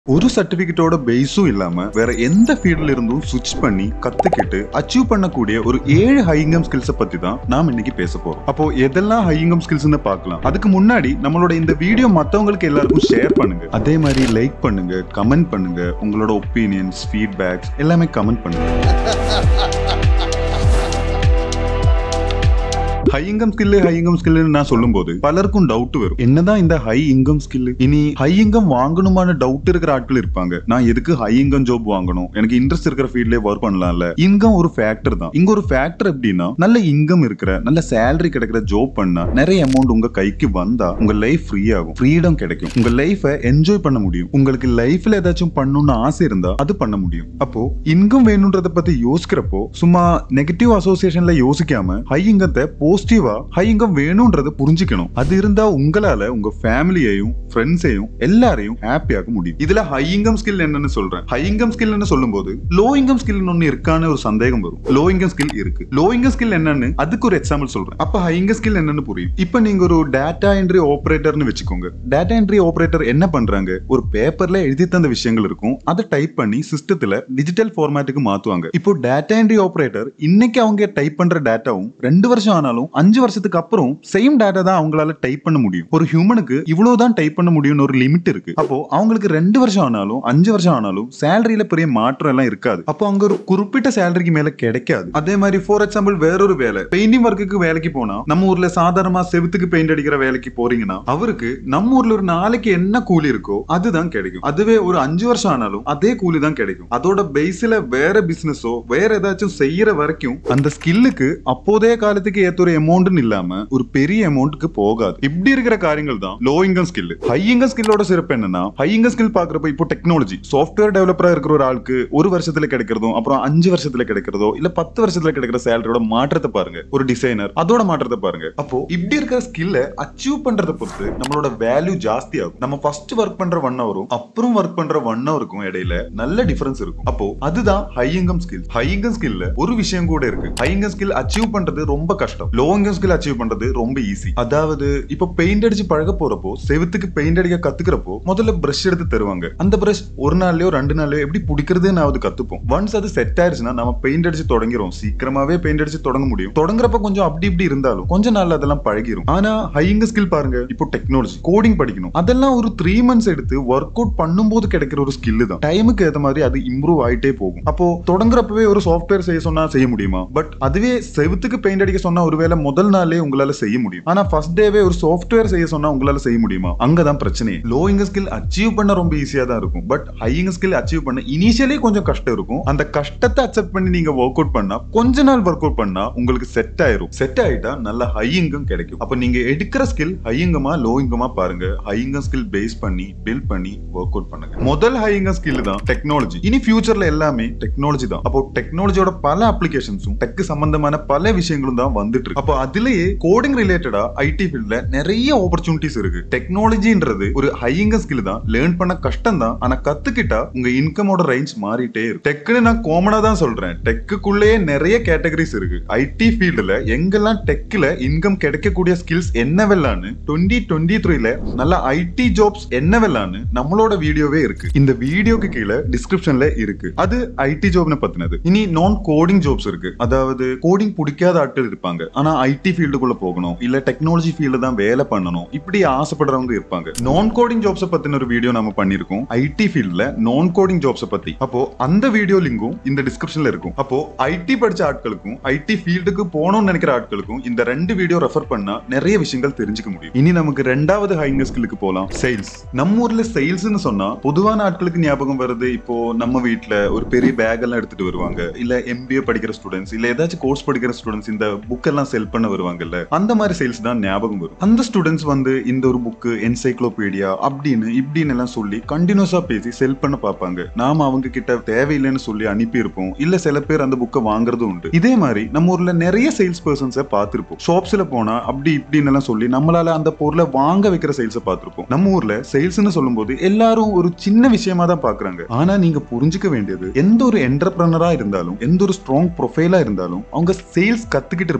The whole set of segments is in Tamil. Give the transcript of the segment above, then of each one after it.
ஒரு சர்டிபிகேட்டோட பேஸும் இல்லாம வேற எந்த ஃபீல்ட்ல இருந்தும் சுவிட்ச் பண்ணி கத்துக்கிட்டு அச்சீவ் பண்ணக்கூடிய ஒரு ஏழு ஹை இன்கம் ஸ்கில்ஸை பத்தி தான் நாம் இன்னைக்கு பேச போறோம் அப்போ எதெல்லாம் ஹை இன்கம் ஸ்கில்ஸ்னு பார்க்கலாம் அதுக்கு முன்னாடி நம்மளோட இந்த வீடியோ மத்தவங்களுக்கு எல்லாருக்கும் ஷேர் பண்ணுங்க அதே மாதிரி லைக் பண்ணுங்க கமெண்ட் பண்ணுங்க உங்களோட ஒப்பீனியன்ஸ் ஃபீட்பேக்ஸ் எல்லாமே கமெண்ட் பண்ணுங்க high income skill high income ஸ்கில்னு நான் சொல்லும்போது பலருக்கும் டவுட் வரும் என்னதான் இந்த ஹை இன்கம் ஸ்கில் இனி ஹை இன்கம் வாங்கணுமான டவுட் இருக்கிற ஆட்கள் இருப்பாங்க நான் எதுக்கு ஹை இன்கம் ஜாப் வாங்கணும் எனக்கு இன்ட்ரெஸ்ட் இருக்கிற ஃபீல்ட்லயே ஒர்க் பண்ணலாம்ல இன்கம் ஒரு ஃபேக்டர் தான் இங்க ஒரு ஃபேக்டர் எப்படின்னா நல்ல இன்கம் இருக்கிற நல்ல சேலரி கிடைக்கிற ஜாப் பண்ணா நிறைய அமௌண்ட் உங்க கைக்கு வந்தா உங்க லைஃப் ஃப்ரீ ஆகும் ஃப்ரீடம் கிடைக்கும் உங்க லைஃபை என்ஜாய் பண்ண முடியும் உங்களுக்கு லைஃப்ல ஏதாச்சும் பண்ணணும்னு ஆசை இருந்தா அது பண்ண முடியும் அப்போ இன்கம் வேணுன்றத பத்தி யோசிக்கிறப்போ சும்மா நெகட்டிவ் அசோசியேஷன்ல யோசிக்காம ஹை இங்கத்தை பாசிட்டிவா ஹை இன்கம் வேணும்ன்றத புரிஞ்சுக்கணும் அது இருந்தா உங்களால உங்க ஃபேமிலியையும் ஃப்ரெண்ட்ஸையும் எல்லாரையும் ஹாப்பியாக்க முடியும் இதுல ஹை இன்கம் ஸ்கில் என்னன்னு சொல்றேன் ஹை இன்கம் ஸ்கில்னு சொல்லும்போது லோ இன்கம் ஸ்கில் ஒன்னு இருக்கான்னு ஒரு சந்தேகம் வரும் லோ இன்கம் ஸ்கில் இருக்கு லோ இன்கம் ஸ்கில் என்னன்னு அதுக்கு ஒரு எக்ஸாம்பிள் சொல்றேன் அப்ப ஹை இன்கம் ஸ்கில் என்னன்னு புரியும் இப்ப நீங்க ஒரு டேட்டா என்ட்ரி ஆபரேட்டர்னு வச்சுக்கோங்க டேட்டா என்ட்ரி ஆபரேட்டர் என்ன பண்றாங்க ஒரு பேப்பர்ல எழுதி தந்த விஷயங்கள் இருக்கும் அதை டைப் பண்ணி சிஸ்டத்துல டிஜிட்டல் ஃபார்மேட்டுக்கு மாத்துவாங்க இப்போ டேட்டா என்ட்ரி ஆபரேட்டர் இன்னைக்கு அவங்க டைப் பண்ற டேட்டாவும் ரெண்டு வருஷம் ஆனாலும் அஞ்சு வருஷத்துக்கு அப்புறம் சேம் டேட்டா தான் அவங்களால டைப் பண்ண முடியும் ஒரு ஹியூமனுக்கு இவ்வளவுதான் டைப் பண்ண முடியும்னு ஒரு லிமிட் இருக்கு அப்போ அவங்களுக்கு ரெண்டு வருஷம் ஆனாலும் அஞ்சு வருஷம் ஆனாலும் சேலரியில பெரிய மாற்றம் எல்லாம் இருக்காது அப்போ அங்க ஒரு குறிப்பிட்ட சேலரிக்கு மேல கிடைக்காது அதே மாதிரி ஃபார் எக்ஸாம்பிள் வேறொரு வேலை பெயிண்டிங் ஒர்க்குக்கு வேலைக்கு போனா நம்ம ஊர்ல சாதாரணமா செவுத்துக்கு பெயிண்ட் அடிக்கிற வேலைக்கு போறீங்கன்னா அவருக்கு நம்ம ஊர்ல ஒரு நாளைக்கு என்ன கூலி இருக்கோ அதுதான் கிடைக்கும் அதுவே ஒரு அஞ்சு வருஷம் ஆனாலும் அதே கூலி தான் கிடைக்கும் அதோட பேஸ்ல வேற பிசினஸோ வேற ஏதாச்சும் செய்யற வரைக்கும் அந்த ஸ்கில்லுக்கு அப்போதைய காலத்துக்கு ஏத்த ஒரு அமௌண்ட்னு இல்லாம ஒரு பெரிய அமௌண்ட்டுக்கு போகாது இப்படி இருக்கிற காரியங்கள் தான் low income skill high income ஸ்கில்லோட சிறப்பு என்னன்னா ஹை இன்கம் ஸ்கில் பாக்குறப்ப இப்போ டெக்னாலஜி சாஃப்ட்வேர் டெவலப்பரா இருக்கிற ஒரு ஆளுக்கு ஒரு வருஷத்துல கிடைக்கிறதும் அப்புறம் அஞ்சு வருஷத்துல கிடைக்கிறதோ இல்ல பத்து வருஷத்துல கிடைக்கிற சேலரியோட மாற்றத்தை பாருங்க ஒரு டிசைனர் அதோட மாற்றத்தை பாருங்க அப்போ இப்படி இருக்கிற ஸ்கில்ல அச்சீவ் பண்றதை பொறுத்து நம்மளோட வேல்யூ ஜாஸ்தி ஆகும் நம்ம ஃபர்ஸ்ட் ஒர்க் பண்ற ஒன் ஹவரும் அப்புறம் ஒர்க் பண்ற ஒன் ஹவருக்கும் இடையில நல்ல டிஃபரன்ஸ் இருக்கும் அப்போ அதுதான் high income skill high income ஸ்கில்ல ஒரு விஷயம் கூட இருக்கு ஹை இன்கம் ஸ்கில் அச்சீவ் பண்றது ரொம்ப கஷ்டம் லோ இன்கம் ஸ்கில் அச்சீவ் பண்றது ரொம்ப ஈஸி அதாவது இப்போ பெயிண்ட் அடிச்சு பழக போறப்போ செவுத்துக்கு பெயிண்ட் அடிக்க கத்துக்கிறப்போ முதல்ல பிரஷ் எடுத்து தருவாங்க அந்த பிரஷ் ஒரு நாள்லயோ ரெண்டு நாள்லயோ எப்படி பிடிக்கிறதுன்னு அது கத்துப்போம் ஒன்ஸ் அது செட் ஆயிருச்சுன்னா நம்ம பெயிண்ட் அடிச்சு தொடங்கிறோம் சீக்கிரமாவே பெயிண்ட் அடிச்சு தொடங்க முடியும் தொடங்குறப்ப கொஞ்சம் அப்படி இப்படி இருந்தாலும் கொஞ்ச நாள்ல அதெல்லாம் பழகிரும் ஆனா ஹை இன்கம் ஸ்கில் பாருங்க இப்போ டெக்னாலஜி கோடிங் படிக்கணும் அதெல்லாம் ஒரு த்ரீ மந்த்ஸ் எடுத்து ஒர்க் அவுட் பண்ணும்போது கிடைக்கிற ஒரு ஸ்கில் தான் டைமுக்கு ஏத்த மாதிரி அது இம்ப்ரூவ் ஆயிட்டே போகும் அப்போ தொடங்குறப்பவே ஒரு சாஃப்ட்வேர் செய்ய சொன்னா செய்ய முடியுமா பட் அதுவே செவுத்துக்கு பெயிண்ட் அடிக்க சொன்னா ஒருவேளை முதல் நாளே உங்களால செய்ய முடியும் ஆனா ஃபர்ஸ்ட் டேவே ஒரு சாஃப்ட்வேர் செய்ய சொன்னா உங்களால செய்ய முடியுமா அங்கதான் பிரச்சனை லோ இங்க ஸ்கில் அச்சீவ் பண்ண ரொம்ப ஈஸியா தான் இருக்கும் but high income skill achieve பண்ண இனிஷியலி கொஞ்சம் கஷ்டம் இருக்கும் அந்த கஷ்டத்தை அக்செப்ட் பண்ணி நீங்க ஒர்க் அவுட் பண்ணா கொஞ்ச நாள் ஒர்க் அவுட் பண்ணா உங்களுக்கு செட் ஆயிரும் செட் ஆயிட்டா நல்ல ஹை இன்கம் கிடைக்கும் அப்ப நீங்க எடுக்கிற ஸ்கில் ஹை இங்கமா லோ இங்கமா பாருங்க ஹை இன்கம் ஸ்கில் பேஸ் பண்ணி பில்ட் பண்ணி ஒர்க் அவுட் பண்ணுங்க முதல் ஹை இன்கம் ஸ்கில் தான் டெக்னாலஜி இனி ஃபியூச்சர்ல எல்லாமே டெக்னாலஜி தான் அப்போ டெக்னாலஜியோட பல அப்ளிகேஷன்ஸும் டெக் சம்பந்தமான பல விஷயங்களும் தான் வந்துட்டு இருக்கு அப்போ அதுலயே கோடிங் ரிலேட்டடா ஐடி ஃபீல்ட்ல நிறைய ஆப்பர்ச்சுனிட்டிஸ் இருக்கு டெக்னாலஜின்றது ஒரு ஹை இன்கம் ஸ்கில் தான் லேர்ன் பண்ண கஷ்டம் தான் ஆனா கத்துக்கிட்டா உங்க இன்கமோட ரேஞ்ச் மாறிட்டே இருக்கு டெக்னு நான் காமனா தான் சொல்றேன் டெக்குக்குள்ளேயே நிறைய கேட்டகரிஸ் இருக்கு ஐடி ஃபீல்டுல எங்கெல்லாம் டெக்ல இன்கம் கிடைக்கக்கூடிய ஸ்கில்ஸ் என்னவெல்லாம்னு டுவெண்ட்டி டுவெண்ட்டி த்ரீல நல்ல ஐடி ஜாப்ஸ் என்னவெல்லாம்னு நம்மளோட வீடியோவே இருக்கு இந்த வீடியோக்கு கீழே டிஸ்கிரிப்ஷன்ல இருக்கு அது ஐடி ஜாப்னு பத்தினது இனி நான் கோடிங் ஜாப்ஸ் இருக்கு அதாவது கோடிங் பிடிக்காத ஆட்கள் இருப்பாங்க ஆனா ஐடி ஃபீல்டுக்குள்ள போகணும் இல்ல டெக்னாலஜி ஃபீல்டு தான் வேலை பண்ணணும் இப்படி ஆசைப்படுறவங்க இருப்பாங்க நான் கோடிங் ஜாப்ஸ் பத்தின ஒரு வீடியோ நம்ம பண்ணிருக்கோம் ஐடி ஃபீல்ட்ல நான் கோடிங் ஜாப்ஸ் பத்தி அப்போ அந்த வீடியோ லிங்கும் இந்த டிஸ்கிரிப்ஷன்ல இருக்கும் அப்போ ஐடி படிச்ச ஆட்களுக்கும் ஐடி ஃபீல்டுக்கு போகணும்னு நினைக்கிற ஆட்களுக்கும் இந்த ரெண்டு வீடியோ ரெஃபர் பண்ணா நிறைய விஷயங்கள் தெரிஞ்சுக்க முடியும் இனி நமக்கு ரெண்டாவது ஹைங்க ஸ்கில்லுக்கு போலாம் சேல்ஸ் நம்ம ஊர்ல சேல்ஸ்னு சொன்னா பொதுவான ஆட்களுக்கு ஞாபகம் வருது இப்போ நம்ம வீட்ல ஒரு பெரிய பேக் எல்லாம் எடுத்துட்டு வருவாங்க இல்ல எம்பிஏ படிக்கிற ஸ்டூடெண்ட்ஸ் இல்ல ஏதாச்சும் கோர்ஸ் படிக்கிற ஸ்டூடெண்ட்ஸ் இந்த புக் எல்லாம் செல் பண்ண வருவாங்கல்ல அந்த மாதிரி சேல்ஸ் தான் ஞாபகம் வரும் அந்த ஸ்டூடெண்ட்ஸ் வந்து இந்த ஒரு புக்கு என்சைக்ளோபீடியா அப்படின்னு இப்படின்னு எல்லாம் சொல்லி கண்டினியூஸா பேசி செல் பண்ண பார்ப்பாங்க நாம அவங்க கிட்ட தேவையில்லைன்னு சொல்லி அனுப்பி இருப்போம் இல்ல சில பேர் அந்த புக்கை வாங்குறதும் உண்டு இதே மாதிரி நம்ம ஊர்ல நிறைய சேல்ஸ் பர்சன்ஸை பார்த்திருப்போம் ஷாப்ஸ்ல போனா அப்படி இப்படின்னு எல்லாம் சொல்லி நம்மளால அந்த பொருளை வாங்க வைக்கிற சேல்ஸை பார்த்திருப்போம் நம்ம ஊர்ல சேல்ஸ்னு சொல்லும்போது எல்லாரும் ஒரு சின்ன விஷயமா தான் பாக்குறாங்க ஆனா நீங்க புரிஞ்சுக்க வேண்டியது எந்த ஒரு என்டர்பிரனரா இருந்தாலும் எந்த ஒரு ஸ்ட்ராங் ப்ரொஃபைலா இருந்தாலும் அவங்க சேல்ஸ் கத்துக்கிட்டு இருப்பாங்க க்ளோஸ்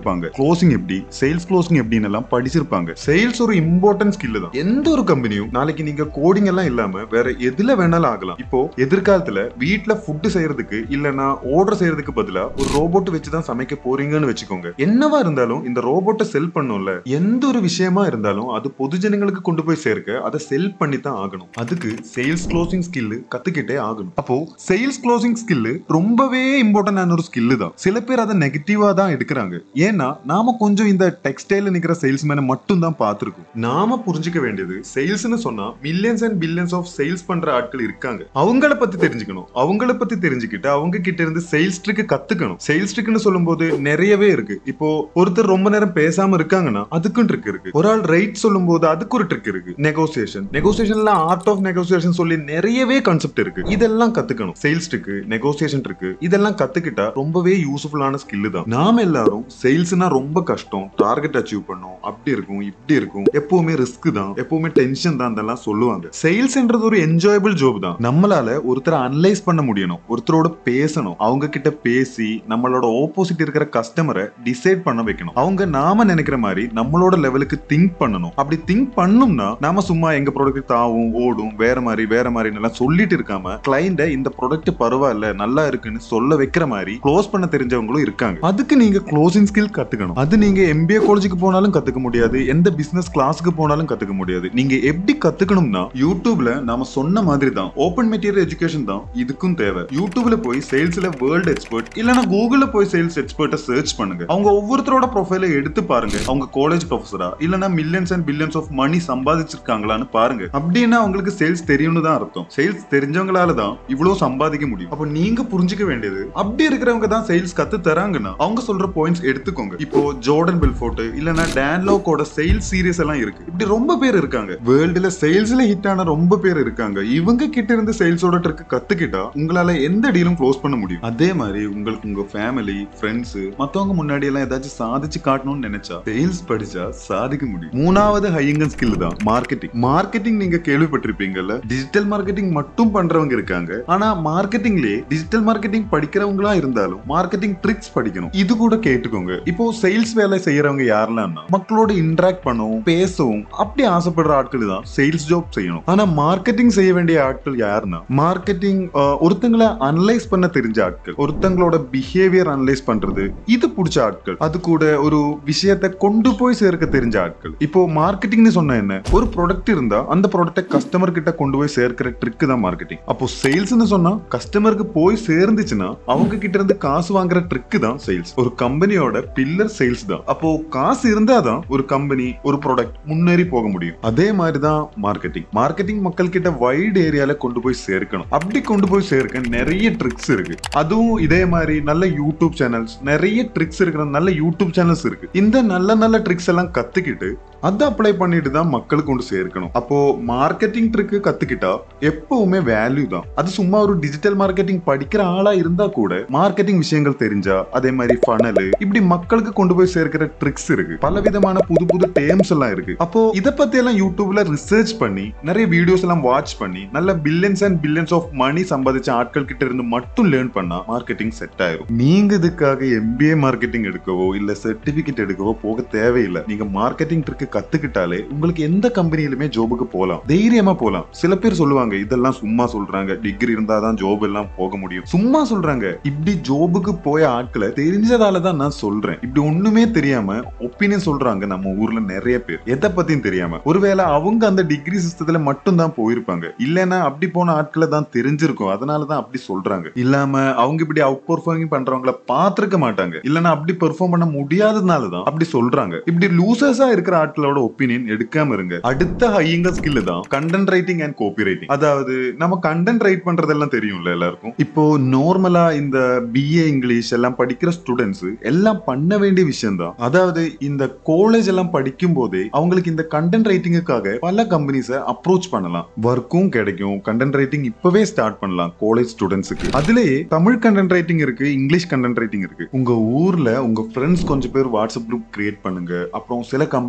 க்ளோசிங் எப்படி சேல்ஸ் க்ளோசிங் எப்படின்னு எல்லாம் படிச்சிருப்பாங்க சேல்ஸ் ஒரு இம்பார்ட்டன்ட் ஸ்கில் தான் எந்த ஒரு கம்பெனியும் நாளைக்கு நீங்க கோடிங் எல்லாம் இல்லாம வேற எதுல வேணாலும் ஆகலாம் இப்போ எதிர்காலத்துல வீட்ல ஃபுட் செய்யறதுக்கு இல்லனா ஆர்டர் செய்யறதுக்கு பதிலா ஒரு ரோபோட் வச்சு தான் சமைக்க போறீங்கன்னு வச்சுக்கோங்க என்னவா இருந்தாலும் இந்த ரோபோட்டை செல் பண்ணும்ல எந்த ஒரு விஷயமா இருந்தாலும் அது பொதுஜனங்களுக்கு கொண்டு போய் சேர்க்க அதை செல் பண்ணி தான் ஆகணும் அதுக்கு சேல்ஸ் க்ளோசிங் ஸ்கில் கத்துக்கிட்டே ஆகணும் அப்போ சேல்ஸ் க்ளோசிங் ஸ்கில் ரொம்பவே இம்பார்ட்டன்டான ஒரு ஸ்கில் தான் சில பேர் அதை நெகட்டிவா தான் எடுக்கிறாங்க ஏன்னா நாம கொஞ்சம் இந்த டெக்ஸ்டைல நிக்கிற சேல்ஸ்மேனை மட்டும் தான் பார்த்திருக்கோம் நாம புரிஞ்சுக்க வேண்டியது சேல்ஸ்னு சொன்னா millions and billions of sales பண்ற ஆட்கள் இருக்காங்க அவங்கள பத்தி தெரிஞ்சுக்கணும் அவங்கள பத்தி தெரிஞ்சுக்கிட்டு அவங்க கிட்ட இருந்து சேல்ஸ் ட்ரிக் கத்துக்கணும் சேல்ஸ் ட்ரிக்னு சொல்லும்போது நிறையவே இருக்கு இப்போ ஒருத்தர் ரொம்ப நேரம் பேசாம இருக்காங்கன்னா அதுக்கும் ட்ரிக் இருக்கு ஒரு ஆள் ரைட் சொல்லும்போது அதுக்கு ஒரு ட்ரிக் இருக்கு நெகோசியேஷன் நெகோசியேஷன்ல ஆர்ட் ஆஃப் நெகோசியேஷன் சொல்லி நிறையவே கான்செப்ட் இருக்கு இதெல்லாம் கத்துக்கணும் சேல்ஸ் ட்ரிக் நெகோசியேஷன் ட்ரிக் இதெல்லாம் கத்துக்கிட்டா ரொம்பவே யூஸ்ஃபுல்லான ஸ்கில் தான் நாம எல்லாரும் சேல்ஸ்னா ரொம்ப கஷ்டம் டார்கெட் அச்சீவ் பண்ணும் அப்படி இருக்கும் இப்படி இருக்கும் எப்பவுமே ரிஸ்க் தான் எப்பவுமே டென்ஷன் தான் இதெல்லாம் சொல்லுவாங்க சேல்ஸ்ன்றது ஒரு என்ஜாயபிள் ஜோப் தான் நம்மளால ஒருத்தரை அனலைஸ் பண்ண முடியணும் ஒருத்தரோட பேசணும் அவங்க கிட்ட பேசி நம்மளோட ஆப்போசிட் இருக்கிற கஸ்டமரை டிசைட் பண்ண வைக்கணும் அவங்க நாம நினைக்கிற மாதிரி நம்மளோட லெவலுக்கு திங்க் பண்ணணும் அப்படி திங்க் பண்ணோம்னா நாம சும்மா எங்க ப்ராடக்ட் தாவும் ஓடும் வேற மாதிரி வேற மாதிரி எல்லாம் சொல்லிட்டு இருக்காம கிளைண்ட இந்த ப்ராடக்ட் பரவாயில்ல நல்லா இருக்குன்னு சொல்ல வைக்கிற மாதிரி க்ளோஸ் பண்ண தெரிஞ்சவங்களும் இருக்காங்க அதுக்கு நீங்க க்ளோசிங் ஸ்கில் கத்துக்கணும் அது நீங்க எம்பிஏ காலேஜுக்கு போனாலும் கத்துக்க முடியாது எந்த பிசினஸ் கிளாஸுக்கு போனாலும் கத்துக்க முடியாது நீங்க எப்படி கத்துக்கணும்னா யூடியூப்ல நாம சொன்ன மாதிரி தான் ஓப்பன் மெட்டீரியல் எஜுகேஷன் தான் இதுக்கும் தேவை யூடியூப்ல போய் சேல்ஸ்ல வேர்ல்ட் எக்ஸ்பர்ட் இல்லனா கூகுள்ல போய் சேல்ஸ் எக்ஸ்பர்ட்டை சர்ச் பண்ணுங்க அவங்க ஒவ்வொருத்தரோட ப்ரொஃபைலை எடுத்து பாருங்க அவங்க காலேஜ் ப்ரொஃபஸரா இல்லனா millions and billions of money சம்பாதிச்சிருக்காங்களான்னு பாருங்க அப்படின்னா அவங்களுக்கு சேல்ஸ் தெரியும்னு தான் அர்த்தம் சேல்ஸ் தெரிஞ்சவங்களால தான் இவ்வளவு சம்பாதிக்க முடியும் அப்போ நீங்க புரிஞ்சுக்க வேண்டியது அப்படி இருக்கிறவங்க தான் சேல்ஸ் கத்து தராங்கன்னா அவங்க சொல்ற பாயிண்ட்ஸ் எடுத்துக்கோங்க இப்போ ஜோர்டன் பெல்ஃபோர்ட் இல்லனா டேன்லோக்கோட சேல்ஸ் சீரியஸ் எல்லாம் இருக்கு இப்படி ரொம்ப பேர் இருக்காங்க வேர்ல்டுல சேல்ஸ்ல ஹிட் ஆன ரொம்ப பேர் இருக்காங்க இவங்க கிட்ட இருந்து சேல்ஸோட ட்ரிக் கத்துக்கிட்டா உங்களால எந்த டீலும் க்ளோஸ் பண்ண முடியும் அதே மாதிரி உங்களுக்கு உங்க ஃபேமிலி ஃப்ரெண்ட்ஸ் மத்தவங்க முன்னாடி எல்லாம் ஏதாச்சும் சாதிச்சு காட்டணும்னு நினைச்சா சேல்ஸ் படிச்சா சாதிக்க முடியும் மூணாவது ஹையங்கன் ஸ்கில் தான் மார்க்கெட்டிங் மார்க்கெட்டிங் நீங்க கேள்விப்பட்டிருப்பீங்கல்ல டிஜிட்டல் மார்க்கெட்டிங் மட்டும் பண்றவங்க இருக்காங்க ஆனா மார்க்கெட்டிங்லயே டிஜிட்டல் மார்க்கெட்டிங் படிக்கிறவங்களா இருந்தாலும் மார்க்கெட்டிங் ட்ரிக்ஸ் படிக்கணும் இது கூட கேட்டுக்கோங்க இப்போ சேல்ஸ் வேலை செய்யறவங்க யாரெல்லாம்னா மக்களோட இன்டராக்ட் பண்ணவும் பேசவும் அப்படி ஆசைப்படுற ஆட்கள் தான் சேல்ஸ் ஜாப் செய்யணும் ஆனா மார்க்கெட்டிங் செய்ய வேண்டிய ஆட்கள் யாருன்னா மார்க்கெட்டிங் ஒருத்தங்களை அனலைஸ் பண்ண தெரிஞ்ச ஆட்கள் ஒருத்தங்களோட பிஹேவியர் அனலைஸ் பண்றது இது பிடிச்ச ஆட்கள் அது கூட ஒரு விஷயத்தை கொண்டு போய் சேர்க்க தெரிஞ்ச ஆட்கள் இப்போ மார்க்கெட்டிங்னு சொன்ன என்ன ஒரு ப்ராடக்ட் இருந்தா அந்த ப்ராடக்ட்டை கஸ்டமர் கிட்ட கொண்டு போய் சேர்க்கிற ட்ரிக் தான் மார்க்கெட்டிங் அப்போ சேல்ஸ்னு சொன்னா கஸ்டமருக்கு போய் சேர்ந்துச்சுன்னா அவங்க கிட்ட இருந்து காசு வாங்குற ட்ரிக் தான் சேல்ஸ் ஒரு கம்பெனியோட பில்லர் சேல்ஸ் தான் அப்போ காசு இருந்தாதான் ஒரு கம்பெனி ஒரு ப்ராடக்ட் முன்னேறி போக முடியும் அதே மாதிரி தான் மார்க்கெட்டிங் மார்க்கெட்டிங் மக்கள் கிட்ட வைட் ஏரியால கொண்டு போய் சேர்க்கணும் அப்படி கொண்டு போய் சேர்க்க நிறைய ட்ரிக்ஸ் இருக்கு அதுவும் இதே மாதிரி நல்ல யூடியூப் சேனல்ஸ் நிறைய ட்ரிக்ஸ் இருக்கிற நல்ல யூடியூப் சேனல்ஸ் இருக்கு இந்த நல்ல நல்ல ட்ரிக்ஸ் எல்லாம் கத்துக்கிட்டு அதை அப்ளை பண்ணிட்டு தான் மக்களுக்கு கொண்டு சேர்க்கணும் அப்போ மார்க்கெட்டிங் ட்ரிக் கத்துக்கிட்டா எப்பவுமே வேல்யூ தான் அது சும்மா ஒரு டிஜிட்டல் மார்க்கெட்டிங் படிக்கிற ஆளா இருந்தா கூட மார்க்கெட்டிங் விஷயங்கள் தெரிஞ்சா அதே மாதிரி ஃபனல் இப்படி மக்களுக்கு கொண்டு போய் சேர்க்கிற ட்ரிக்ஸ் இருக்கு பல விதமான புது புது டேம்ஸ் எல்லாம் இருக்கு அப்போ இத பத்தி எல்லாம் யூடியூப்ல ரிசர்ச் பண்ணி நிறைய வீடியோஸ் எல்லாம் வாட்ச் பண்ணி நல்ல billions and billions of money சம்பாதிச்ச ஆட்கள் கிட்ட இருந்து மட்டும் லேர்ன் பண்ணா மார்க்கெட்டிங் செட் ஆயிரும் நீங்க இதுக்காக எம்பிஏ மார்க்கெட்டிங் எடுக்கவோ இல்ல சர்டிபிகேட் எடுக்கவோ போக தேவையில்லை நீங்க மார்க்கெட்டிங் ட்ரிக் கத்துக்கிட்டாலே உங்களுக்கு எந்த கம்பெனிலுமே ஜோபுக்கு போலாம் தைரியமா போலாம் சில பேர் சொல்லுவாங்க இதெல்லாம் சும்மா சொல்றாங்க டிகிரி இருந்தாதான் ஜோப் எல்லாம் போக முடியும் சும்மா சொல்றாங்க இப்படி ஜோபுக்கு போய ஆட்களை தெரிஞ்சதால தான் நான் சொல்றேன் இப்படி ஒண்ணுமே தெரியாம ஒப்பீனியன் சொல்றாங்க நம்ம ஊர்ல நிறைய பேர் எதை பத்தியும் தெரியாம ஒருவேளை அவங்க அந்த டிகிரி சிஸ்டத்துல மட்டும் தான் போயிருப்பாங்க இல்லைன்னா அப்படி போன ஆட்களை தான் தெரிஞ்சிருக்கும் அதனால தான் அப்படி சொல்றாங்க இல்லாம அவங்க இப்படி அவுட் பெர்ஃபார்மிங் பண்றவங்கள பாத்திருக்க மாட்டாங்க இல்லைன்னா அப்படி பெர்ஃபார்ம் பண்ண முடியாததுனால தான் அப்படி சொல்றாங்க இப்படி லூசர்ஸா இருக்கிற ஆட்களோட ஒப்பீனியன் எடுக்காம இருங்க அடுத்த ஹையிங்க ஸ்கில் தான் content writing and copy writing அதாவது நம்ம கண்டென்ட் ரைட் பண்றதெல்லாம் தெரியும்ல எல்லாருக்கும் இப்போ நார்மலா இந்த பிஏ இங்கிலீஷ் எல்லாம் படிக்கிற ஸ்டூடெண்ட்ஸ் எல்லாம் பண்ண வேண்டிய விஷயம் தான் அதாவது இந்த காலேஜ் எல்லாம் படிக்கும் போதே அவங்களுக்கு இந்த கண்டென்ட் ரைட்டிங்குக்காக பல கம்பெனிஸை அப்ரோச் பண்ணலாம் ஒர்க்கும் கிடைக்கும் கண்டென்ட் ரைட்டிங் இப்பவே ஸ்டார்ட் பண்ணலாம் காலேஜ் ஸ்டூடெண்ட்ஸுக்கு அதுலயே தமிழ் கண்டென்ட் ரைட்டிங் இருக்கு இங்கிலீஷ் கண்டென்ட் ரைட்டிங் இருக்கு உங்க ஊர்ல உங்க ஃப்ரெண்ட்ஸ் கொஞ்சம் பேர் வாட்ஸ்அப் குரூப் கிரியேட் பண்ணுங்க அப்புறம் சில கம்பெனிஸ்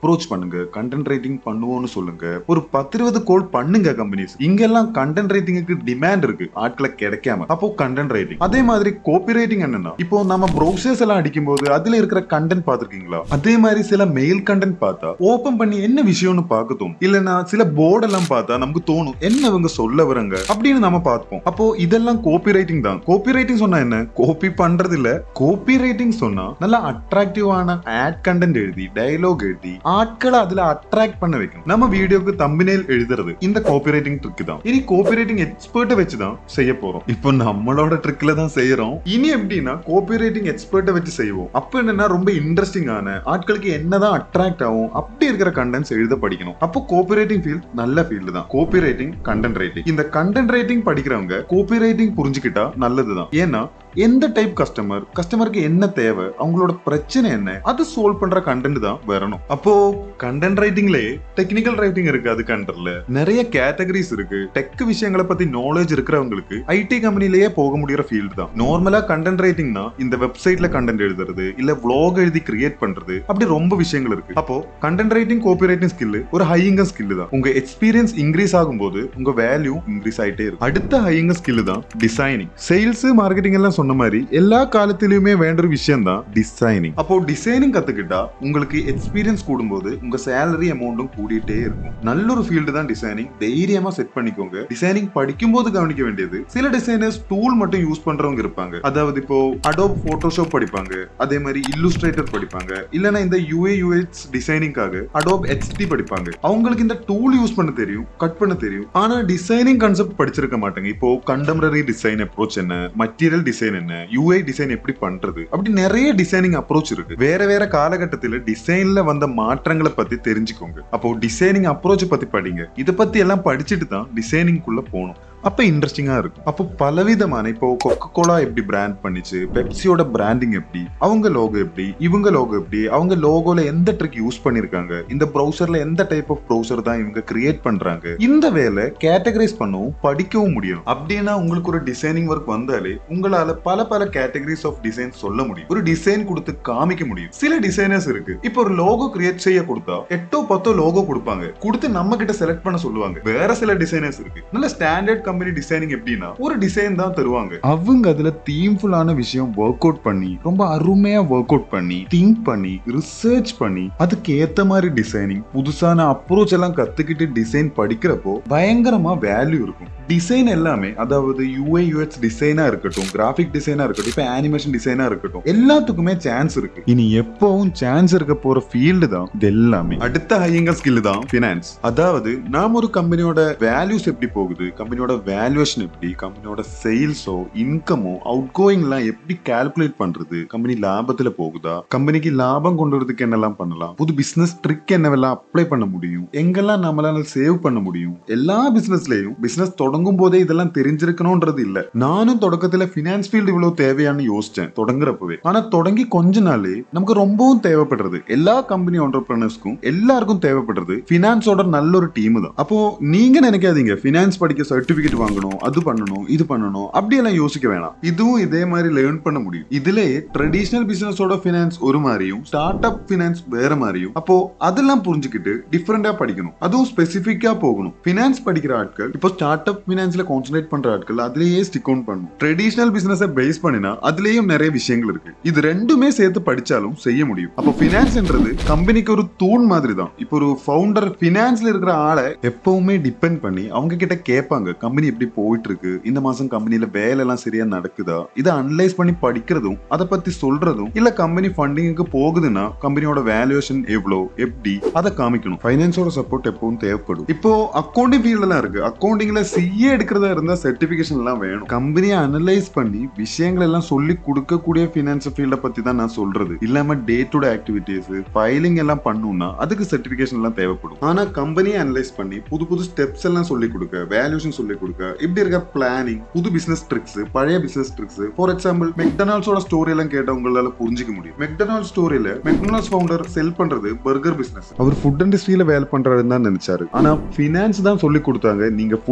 அப்ரோச் பண்ணுங்க கண்டென்ட் ரைட்டிங் பண்ணுவோம்னு சொல்லுங்க ஒரு பத்து இருபது கோல் பண்ணுங்க கம்பெனிஸ் இங்கெல்லாம் கண்டென்ட் ரைட்டிங்க்கு டிமாண்ட் இருக்கு ஆட்களை கிடைக்காம அப்போ கண்டென்ட் ரைட்டிங் அதே மாதிரி காப்பி ரைட்டிங் என்னன்னா இப்போ நம்ம ப்ரௌசர்ஸ் எல்லாம் அடிக்கும்போது அதுல இருக்கிற கண்டென்ட் பார்த்திருக்கீங்களா அதே மாதிரி சில மெயில் கண்டென்ட் பார்த்தா ஓபன் பண்ணி என்ன விஷயம்னு பார்க்க தோணும் இல்லைன்னா சில போர்டு எல்லாம் பார்த்தா நமக்கு தோணும் என்ன இவங்க சொல்ல வராங்க அப்படின்னு நம்ம பார்ப்போம் அப்போ இதெல்லாம் காப்பி ரைட்டிங் தான் காப்பி ரைட்டிங் சொன்னா என்ன காப்பி பண்றது இல்ல காப்பி ரைட்டிங் சொன்னா நல்லா அட்ராக்டிவான ஆட் கண்டென்ட் எழுதி டயலாக் எழுதி ஆட்களை அதுல அட்ராக்ட் பண்ண வைக்கும் நம்ம வீடியோக்கு தம்பினேல் எழுதுறது இந்த காப்பி ரைட்டிங் ட்ரிக் தான் இனி காப்பி ரைட்டிங் எக்ஸ்பர்ட்டை வச்சு தான் செய்ய போறோம் இப்போ நம்மளோட ட்ரிக்ல தான் செய்யறோம் இனி எப்படின்னா காப்பி ரைட்டிங் எக்ஸ்பர்ட்டை வச்சு செய்வோம் அப்ப என்னன்னா ரொம்ப இன்ட்ரெஸ்டிங்கான ஆட்களுக்கு என்னதான் அட்ராக்ட் ஆகும் அப்படி இருக்கிற கண்டென்ட்ஸ் எழுத படிக்கணும் அப்போ காப்பி ரைட்டிங் ஃபீல்ட் நல்ல ஃபீல்டு தான் காப்பி ரைட்டிங் கண்டென்ட் ரைட்டிங் இந்த கண்டென்ட் ரைட்டிங் படிக்கிறவங்க காப்பி ரைட்டிங் புரிஞ்சுக்கிட்டா நல்லதுதான் ஏன்னா எந்த டைப் கஸ்டமர் கஸ்டமருக்கு என்ன தேவை அவங்களோட பிரச்சனை என்ன அது சால்வ் பண்ற கண்டென்ட் தான் வரணும் அப்போ கண்டென்ட் ரைட்டிங்லயே டெக்னிக்கல் ரைட்டிங் இருக்கு அது கண்டர்ல நிறைய கேட்டகரிஸ் இருக்கு டெக் விஷயங்களை பத்தி நாலேஜ் இருக்கிறவங்களுக்கு ஐடி கம்பெனிலேயே போக முடியற ஃபீல்டு தான் நார்மலா கண்டென்ட் ரைட்டிங்னா இந்த வெப்சைட்ல கண்டென்ட் எழுதுறது இல்ல vlog எழுதி கிரியேட் பண்றது அப்படி ரொம்ப விஷயங்கள் இருக்கு அப்போ content writing copy writing skill ஒரு ஹை இன்கம் ஸ்கில் தான் உங்க எக்ஸ்பீரியன்ஸ் இன்க்ரீஸ் ஆகும்போது உங்க வேல்யூ இன்க்ரீஸ் ஆயிட்டே இருக்கும் அடுத்த ஹை இன்கம் ஸ்கில் தான் டிசைனிங் சேல்ஸ் மார்க்கெட்டிங் எல்லாம் சொன்ன மாதிரி எல்லா காலத்திலயுமே வேண்ட ஒரு விஷயம் தான் டிசைனிங் அப்போ டிசைனிங் கத்துக்கிட்டா உங்களுக்கு எக்ஸ்பீரியன்ஸ் கூடும்போது உங்க சேலரி அமௌண்ட்டும் கூடிட்டே இருக்கும் நல்ல ஒரு ஃபீல்டு தான் டிசைனிங் தைரியமா செட் பண்ணிக்கோங்க டிசைனிங் படிக்கும்போது கவனிக்க வேண்டியது சில டிசைனர்ஸ் டூல் மட்டும் யூஸ் பண்றவங்க இருப்பாங்க அதாவது இப்போ அடோப் போட்டோஷாப் படிப்பாங்க அதே மாதிரி இல்லுஸ்ட்ரேட்டர் படிப்பாங்க இல்லனா இந்த யூஏ யூஎக்ஸ் டிசைனிங்காக அடோப் ஹெச்டி படிப்பாங்க அவங்களுக்கு இந்த டூல் யூஸ் பண்ண தெரியும் கட் பண்ண தெரியும் ஆனா டிசைனிங் கான்செப்ட் படிச்சிருக்க மாட்டாங்க இப்போ கண்டெம்பரரி டிசைன் அப்ரோச் என்ன மெட்டீரியல் டிசைன் என்ன யூஐ டிசைன் எப்படி பண்றது அப்படி நிறைய டிசைனிங் அப்ரோச் இருக்கு வேற வேற காலகட்டத்தில் டிசைன்ல வந்த மாற்றங்களை பத்தி தெரிஞ்சுக்கோங்க அப்போ டிசைனிங் அப்ரோச் பத்தி படிங்க இதை பத்தி எல்லாம் படிச்சுட்டு தான் டிசைனிங் குள்ள போகணும் அப்ப இன்ட்ரெஸ்டிங்கா இருக்கும் அப்போ பலவிதமான இப்போ கொக்கோ கோலா எப்படி பிராண்ட் பண்ணிச்சு பெப்சியோட பிராண்டிங் எப்படி அவங்க லோகோ எப்படி இவங்க லோகோ எப்படி அவங்க லோகோல எந்த ட்ரிக் யூஸ் பண்ணிருக்காங்க இந்த ப்ரௌசர்ல எந்த டைப் ஆஃப் ப்ரௌசர் தான் இவங்க கிரியேட் பண்றாங்க இந்த வேலை கேட்டகரைஸ் பண்ணவும் படிக்கவும் முடியும் அப்படின்னா உங்களுக்கு ஒரு டிசைனிங் ஒர்க் வந்தாலே உங்களால பல பல கேட்டகரிஸ் ஆஃப் டிசைன் சொல்ல முடியும் ஒரு டிசைன் கொடுத்து காமிக்க முடியும் சில டிசைனர்ஸ் இருக்கு இப்போ ஒரு லோகோ கிரியேட் செய்ய கொடுத்தா எட்டோ பத்தோ லோகோ கொடுப்பாங்க கொடுத்து நம்ம கிட்ட செலக்ட் பண்ண சொல்லுவாங்க வேற சில டிசைனர்ஸ் இருக்கு நல்ல ஸ்டாண்டர்ட் கம்பெனி டிசைனிங் எப்படின்னா ஒரு டிசைன் தான் தருவாங்க அவங்க அதுல தீம்ஃபுல்லான விஷயம் ஒர்க் அவுட் பண்ணி ரொம்ப அருமையா ஒர்க் அவுட் பண்ணி திங்க் பண்ணி ரிசர்ச் பண்ணி அதுக்கு ஏத்த மாதிரி டிசைனிங் புதுசான அப்ரோச் எல்லாம் கத்துக்கிட்டு டிசைன் படிக்கிறப்போ பயங்கரமா வேல்யூ இருக்கும் டிசைன் எல்லாமே அதாவது யூஐ யூஎக்ஸ் டிசைனா இருக்கட்டும் கிராஃபிக் டிசைனா இருக்கட்டும் இப்ப அனிமேஷன் டிசைனா இருக்கட்டும் எல்லாத்துக்குமே சான்ஸ் இருக்கு இனி எப்பவும் சான்ஸ் இருக்க போற ஃபீல்டு தான் இது எல்லாமே அடுத்த ஹையங்க ஸ்கில் தான் ஃபினான்ஸ் அதாவது நாம ஒரு கம்பெனியோட வேல்யூஸ் எப்படி போகுது கம்பெனியோட வேல்யூவேஷன் எப்படி கம்பெனியோட சேல்ஸோ இன்கமோ அவுட் கோயிங்லாம் எப்படி கால்குலேட் பண்றது கம்பெனி லாபத்துல போகுதா கம்பெனிக்கு லாபம் கொண்டு வரதுக்கு என்னெல்லாம் பண்ணலாம் புது பிசினஸ் ட்ரிக் என்னவெல்லாம் அப்ளை பண்ண முடியும் எங்கெல்லாம் நம்மளால சேவ் பண்ண முடியும் எல்லா பிசினஸ்லயும் பிசினஸ் தொடங்கும் போதே இதெல்லாம் தெரிஞ்சிருக்கணும்ன்றது இல்ல நானும் தொடக்கத்துல பினான்ஸ் ஃபீல்டு இவ்வளவு தேவையான்னு யோசிச்சேன் தொடங்குறப்பவே ஆனா தொடங்கி கொஞ்ச நாளே நமக்கு ரொம்பவும் தேவைப்படுறது எல்லா கம்பெனி ஆண்டர்பிரினர்ஸ்க்கும் எல்லாருக்கும் தேவைப்படுறது பினான்ஸோட நல்ல ஒரு டீம் தான் அப்போ நீங்க நினைக்காதீங்க பினான்ஸ் படிக்க சர்டிபிகேட் வாங்கணும் அது பண்ணணும் இது பண்ணணும் அப்படி எல்லாம் யோசிக்க வேணாம் இதுவும் இதே மாதிரி லேர்ன் பண்ண முடியும் இதுலயே ட்ரெடிஷனல் பிசினஸோட பினான்ஸ் ஒரு மாதிரியும் ஸ்டார்ட் அப் பினான்ஸ் வேற மாதிரியும் அப்போ அதெல்லாம் புரிஞ்சுக்கிட்டு டிஃப்ரெண்டா படிக்கணும் அதுவும் ஸ்பெசிஃபிக்கா போகணும் பினான்ஸ் படிக்கிற ஆட்கள் இப்போ ஸ்டார்ட் அப் பினான்ஸ்ல கான்சென்ட்ரேட் பண்ற ஆட்கள் அதுலயே ஸ்டிக் ஆன் பண்ணணும் ட்ரெடிஷனல் பிசினஸை பேஸ் பண்ணினா அதுலயும் நிறைய விஷயங்கள் இருக்கு இது ரெண்டுமே சேர்த்து படிச்சாலும் செய்ய முடியும் அப்போ பினான்ஸ்ன்றது கம்பெனிக்கு ஒரு தூண் மாதிரி தான் இப்போ ஒரு ஃபவுண்டர் பினான்ஸ்ல இருக்கிற ஆளை எப்பவுமே டிபெண்ட் பண்ணி அவங்க கிட்ட கேட்பாங்க கம்பெனி எப்படி போயிட்டு இருக்கு இந்த மாசம் கம்பெனில வேலை எல்லாம் சரியா நடக்குதா இதை அனலைஸ் பண்ணி படிக்கிறதும் அதை பத்தி சொல்றதும் இல்ல கம்பெனி ஃபண்டிங்க்கு போகுதுன்னா கம்பெனியோட வேல்யூவேஷன் எவ்வளோ எப்படி அதை காமிக்கணும் ஃபைனான்ஸோட சப்போர்ட் எப்பவும் தேவைப்படும் இப்போ அக்கௌண்டிங் ஃபீல்ட்ல தான் இருக்கு அக்கௌண்டிங்ல சிஏ எடுக்கிறதா இருந்தா சர்டிபிகேஷன் எல்லாம் வேணும் கம்பெனியை அனலைஸ் பண்ணி விஷயங்கள் எல்லாம் சொல்லி கொடுக்கக்கூடிய ஃபினான்ஸ் ஃபீல்ட பத்தி தான் நான் சொல்றது இல்லாம day to day activities filing எல்லாம் பண்ணணும்னா அதுக்கு சர்டிபிகேஷன் எல்லாம் தேவைப்படும் ஆனா கம்பெனியை அனலைஸ் பண்ணி புது புது ஸ்டெப்ஸ் எல்லாம் சொல்லி கொடுக்க வேல்யூஷன் சொல்லி கொடுக்க இப்படி இருக்க பிளானிங் புது பிசினஸ் ட்ரிக்ஸ் பழைய பிசினஸ் ட்ரிக்ஸ் ஃபார் எக்ஸாம்பிள் மெக்டனால்ட்ஸோட ஸ்டோரி எல்லாம் கேட்ட உங்களால புரிஞ்சுக்க முடியும் மெக்டனால்ட் ஸ்டோரியில மெக்டனால்ட்ஸ் ஃபவுண்டர் செல் பண்றது பர்கர் பிசினஸ் அவர் ஃபுட் இண்டஸ்ட்ரியில வேலை பண்றாருன்னு தான் நினைச்சாரு ஆனா ஃபினான்ஸ் தான் சொல்லி கொடுத்தாங்க நீங்க ஃபுட் இண்டஸ்ட்ரி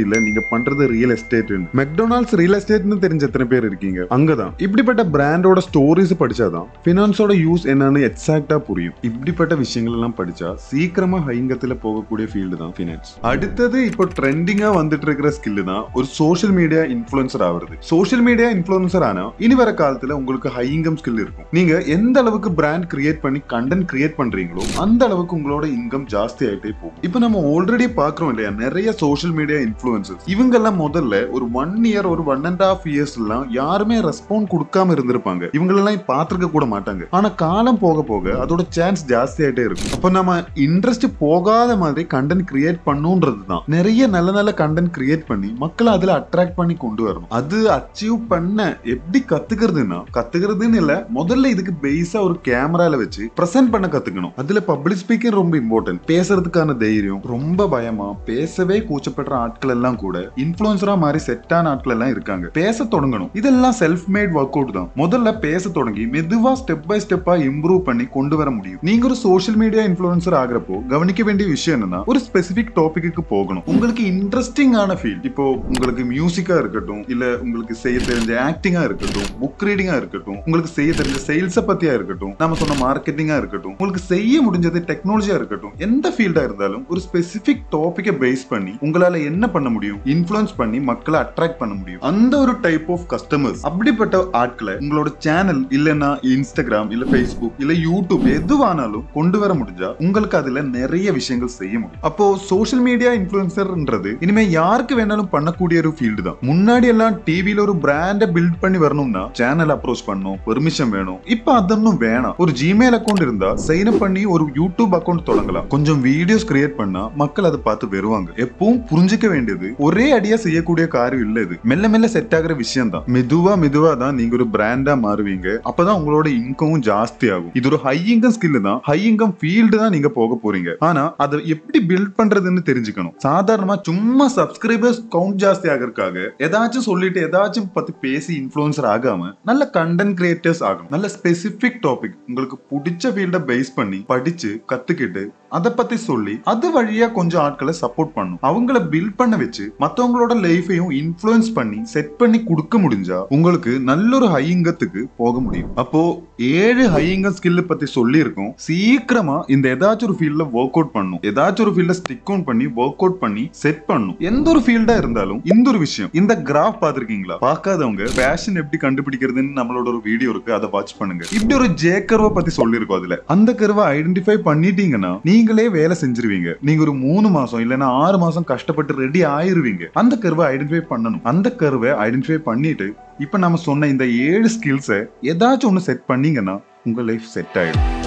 ஃபீல்ட்ல நீங்க பண்றது ரியல் எஸ்டேட் மெக்டொனால்ட்ஸ் ரியல் எஸ்டேட்னு தெரிஞ்ச எத்தனை பேர் இருக்கீங்க அங்கதான் இப்படிப்பட்ட பிராண்டோட ஸ்டோரிஸ் படிச்சாதான் பினான்ஸோட யூஸ் என்னன்னு எக்ஸாக்டா புரியும் இப்படிப்பட்ட விஷயங்கள் எல்லாம் படிச்சா சீக்கிரமா ஹைங்கத்துல போகக்கூடிய ஃபீல்டு தான் ஃபினான்ஸ் அடுத்தது இப்போ ட்ரெண்டிங்கா வந்துட்டு இருக்கிற ஸ்கில் தான் ஒரு சோஷியல் மீடியா இன்ஃபுளுசர் ஆகுறது சோஷியல் மீடியா இன்ஃபுளுசர் ஆனா இனி வர காலத்துல உங்களுக்கு ஹை இன்கம் ஸ்கில் இருக்கும் நீங்க எந்த அளவுக்கு பிராண்ட் கிரியேட் பண்ணி கண்டென்ட் கிரியேட் பண்றீங்களோ அந்த அளவுக்கு உங்களோட இன்கம் ஜாஸ்தி ஆயிட்டே போகும் இப்போ நம்ம ஆல்ரெடி பாக்குறோம் இல்லையா நிறைய சோஷியல் மீடியா இன்ஃபுளுசர்ஸ் இவங்க எல்லாம் முதல்ல ஒரு ஒன் இயர் ஒரு ஒன் அண்ட் ஹாஃப் இயர்ஸ் எல்லாம் யாருமே ரெஸ்பாண்ட் கொடுக்காம இருந்திருப்பாங்க இவங்களெல்லாம் பார்த்திருக்க கூட மாட்டாங்க ஆனா காலம் போக போக அதோட சான்ஸ் ஜாஸ்தி ஆயிட்டே இருக்கும் அப்ப நம்ம இன்ட்ரெஸ்ட் போகாத மாதிரி கண்டென்ட் கிரியேட் பண்ணுன்றது தான் நிறைய நல்ல நல்ல கண்டென்ட் கிரியேட் பண்ணி மக்களை அதுல அட்ராக்ட் பண்ணி கொண்டு வரணும் அது அச்சீவ் பண்ண எப்படி கத்துக்கிறதுன்னா கத்துக்கிறதுன்னு இல்ல முதல்ல இதுக்கு பேஸா ஒரு கேமரால வச்சு பிரசன்ட் பண்ண கத்துக்கணும் அதுல பப்ளிக் ஸ்பீக்கிங் ரொம்ப இம்பார்ட்டன்ட் பேசுறதுக்கான தைரியம் ரொம்ப பயமா பேசவே கூச்சப்படுற ஆட்கள் எல்லாம் கூட இன்ஃபுளுசரா மாதிரி செட்டான ஆட்கள் எல்லாம் இருக்காங்க பேச தொடங்கணும் இதெல்லாம் செல்ஃப் மேட் ஒர்க் அவுட் தான் முதல்ல பேச தொடங்கி மெதுவா ஸ்டெப் பை ஸ்டெப்பா இம்ப்ரூவ் பண்ணி கொண்டு வர முடியும் நீங்க ஒரு சோஷியல் மீடியா இன்ஃபுளுசர் ஆகிறப்போ கவனிக்க வேண்டிய விஷயம் என்னன்னா ஒரு ஸ்பெசிபிக் டாபிக்கு போகணும் உங்களுக்கு இன்ட்ரெஸ்டிங் ஆன ஃபீல்ட் இப்போ உங்களுக்கு மியூசிக்கா இருக்கட்டும் இல்ல உங்களுக்கு செய்ய தெரிஞ்ச ஆக்டிங்கா இருக்கட்டும் புக் ரீடிங்கா இருக்கட்டும் உங்களுக்கு செய்ய தெரிஞ்ச சேல்ஸ பத்தியா இருக்கட்டும் நம்ம சொன்ன மார்க்கெட்டிங்கா இருக்கட்டும் உங்களுக்கு செய்ய முடிஞ்சது டெக்னாலஜியா இருக்கட்டும் எந்த ஃபீல்டா இருந்தாலும் ஒரு ஸ்பெசிபிக் டாபிக்கை பேஸ் பண்ணி உங்களால என்ன பண்ண முடியும் இன்ஃபுளுன்ஸ் பண்ணி மக்களை அட்ராக்ட் பண்ண முடியும் அந்த ஒரு டைப் ஆஃப் கஸ்டமர்ஸ் அப்படிப்பட்ட ஆட்களை உங்களோட சேனல் இல்லைன்னா இன்ஸ்டாகிராம் இல்ல ஃபேஸ்புக் இல்ல யூடியூப் எதுவானாலும் கொண்டு வர முடிஞ்சா உங்களுக்கு அதுல நிறைய விஷயங்கள் செய்ய முடியும் அப்போ சோஷியல் மீடியா இன்ஃபுளுசர்ன்றது இனிமே யாருக்கு வேணாலும் பண்ணக்கூடிய ஒரு ஃபீல்டு தான் முன்னாடி எல்லாம் டிவில ஒரு பிராண்ட பில்ட் பண்ணி வரணும்னா சேனல் அப்ரோச் பண்ணணும் பெர்மிஷன் வேணும் இப்ப அதொன்னும் வேணாம் ஒரு ஜிமெயில் அக்கௌண்ட் இருந்தா சைன் அப் பண்ணி ஒரு யூடியூப் அக்கௌண்ட் தொடங்கலாம் கொஞ்சம் வீடியோஸ் கிரியேட் பண்ணா மக்கள் அதை பார்த்து வருவாங்க எப்பவும் புரிஞ்சுக்க வேண்டியது ஒரே அடியா செய்யக்கூடிய காரியம் இல்ல இது மெல்ல மெல்ல செட் ஆகுற விஷயம் தான் மெதுவா மெதுவா தான் நீங்க ஒரு பிராண்டா மாறுவீங்க அப்பதான் உங்களோட இன்கமும் ஜாஸ்தி ஆகும் இது ஒரு ஹை இன்கம் ஸ்கில் தான் ஹை இன்கம் ஃபீல்டு தான் நீங்க போக போறீங்க ஆனா அதை எப்படி பில்ட் பண்றதுன்னு தெரிஞ்சுக்கணும் சாதாரணமா சும்மா சப்ஸ்கிரைபர்ஸ் கவுண்ட் ஜாஸ்தி ஆகிறதுக்காக ஏதாச்சும் சொல்லிட்டு ஏதாச்சும் பத்தி பேசி இன்ஃபுளுசர் ஆகாம நல்ல கண்டென்ட் கிரியேட்டர்ஸ் ஆகணும் நல்ல ஸ்பெசிபிக் டாபிக் உங்களுக்கு பிடிச்ச ஃபீல்ட பேஸ் பண்ணி படிச்சு கத்துக்கிட்டு அதை பத்தி சொல்லி அது வழியா கொஞ்சம் ஆட்களை சப்போர்ட் பண்ணும் அவங்கள பில்ட் பண்ண வச்சு மத்தவங்களோட லைஃபையும் இன்ஃப்ளூயன்ஸ் பண்ணி செட் பண்ணி கொடுக்க முடிஞ்சா உங்களுக்கு நல்ல ஒரு ஹை இங்கத்துக்கு போக முடியும் அப்போ ஏழு ஹை இங்கம் ஸ்கில் பத்தி சொல்லி இருக்கோம் சீக்கிரமா இந்த ஏதாச்சும் ஒரு ஃபீல்ட்ல ஒர்க் அவுட் பண்ணும் ஏதாச்சும் ஒரு ஃபீல்ட ஸ்டிக் அவுட் பண்ணி ஒர்க் அவுட் பண்ணி செட் பண்ணும் எந்த ஒரு ஃபீல்டா இருந்தாலும் இந்த ஒரு விஷயம் இந்த கிராஃப் பாத்திருக்கீங்களா பார்க்காதவங்க ஃபேஷன் எப்படி கண்டுபிடிக்கிறதுன்னு நம்மளோட ஒரு வீடியோ இருக்கு அதை வாட்ச் பண்ணுங்க இப்படி ஒரு ஜே கர்வை பத்தி சொல்லியிருக்கோம் அதுல அந்த கர்வை ஐடென்டிஃபை பண்ணிட்டீங்கன்னா நீங்களே வேலை செஞ்சிருவீங்க நீங்க ஒரு மூணு மாசம் இல்லைன்னா ஆறு மாசம் கஷ்டப்பட்டு ரெடி ஆயிருவீங்க அந்த கர்வை ஐடென்டிஃபை பண்ணணும் அந்த கர்வை ஐடென்டிஃபை பண்ணிட்டு இப்ப நம்ம சொன்ன இந்த ஏழு ஸ்கில்ஸை ஏதாச்சும் ஒன்று செட் பண்ணீங்கன்னா உங்க லைஃப் செட் ஆயிடும்